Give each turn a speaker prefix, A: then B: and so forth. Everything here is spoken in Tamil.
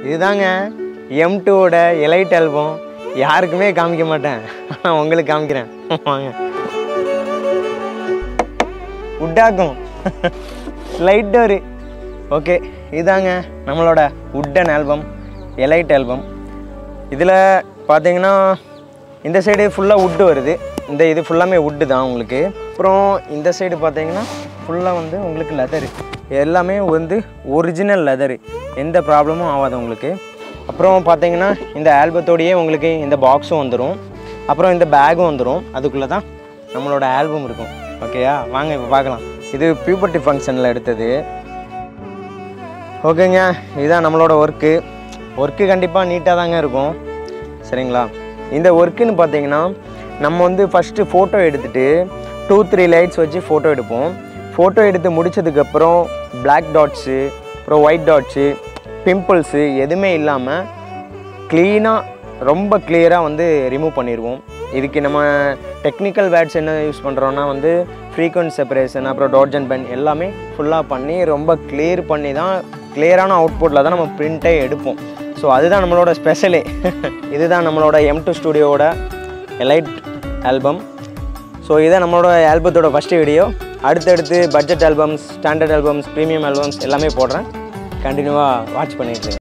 A: இதுதாங்க எம் டூவோட எலைட் ஆல்பம் யாருக்குமே காமிக்க மாட்டேன் ஆனால் உங்களுக்கு காமிக்கிறேன் வாங்க உட்டாக்கும் லைட் டோரு ஓகே இதாங்க நம்மளோட உட்டன் ஆல்பம் எலைட் ஆல்பம் இதில் பார்த்தீங்கன்னா இந்த சைடு ஃபுல்லாக வுட்டு வருது இந்த இது ஃபுல்லாமே வுட்டு தான் உங்களுக்கு அப்புறம் இந்த சைடு பார்த்தீங்கன்னா ஃபுல்லாக வந்து உங்களுக்கு லெதரு எல்லாமே வந்து ஒரிஜினல் லெதரு எந்த ப்ராப்ளமும் ஆகாது உங்களுக்கு அப்புறம் பார்த்தீங்கன்னா இந்த ஆல்பத்தோடையே உங்களுக்கு இந்த பாக்ஸும் வந்துடும் அப்புறம் இந்த பேக்கும் வந்துடும் அதுக்குள்ளே தான் நம்மளோட ஆல்பம் இருக்கும் ஓகேயா வாங்க இப்போ பார்க்கலாம் இது பியூபர்ட்டி ஃபங்க்ஷனில் எடுத்தது ஓகேங்க இதுதான் நம்மளோட ஒர்க்கு ஒர்க்கு கண்டிப்பாக நீட்டாக தாங்க இருக்கும் சரிங்களா இந்த ஒர்க்குன்னு பார்த்தீங்கன்னா நம்ம வந்து ஃபஸ்ட்டு ஃபோட்டோ எடுத்துகிட்டு டூ த்ரீ லைட்ஸ் வச்சு ஃபோட்டோ எடுப்போம் ஃபோட்டோ எடுத்து முடிச்சதுக்கப்புறம் பிளாக் டாட்ஸு அப்புறம் ஒயிட் டாட்ஸு பிம்பிள்ஸு எதுவுமே இல்லாமல் க்ளீனாக ரொம்ப கிளியராக வந்து ரிமூவ் பண்ணிடுவோம் இதுக்கு நம்ம டெக்னிக்கல் வேர்ட்ஸ் என்ன யூஸ் பண்ணுறோன்னா வந்து ஃப்ரீக்வன்ட் செப்பரேஷன் அப்புறம் டாட்ஜன் பென் எல்லாமே ஃபுல்லாக பண்ணி ரொம்ப கிளியர் பண்ணி தான் கிளியரான அவுட்புட்டில் தான் நம்ம பிரிண்ட்டே எடுப்போம் ஸோ அதுதான் நம்மளோட ஸ்பெஷலே இதுதான் நம்மளோட எம் டூ ஸ்டூடியோவோட எலைட் ஆல்பம் ஸோ இதான் நம்மளோட ஆல்பத்தோட ஃபஸ்ட்டு வீடியோ அடுத்தடுத்து budget albums standard albums premium albums எல்லாமே போடுறேன் கண்டினியூவாக வாட்ச் பண்ணிட்டு இருங்க.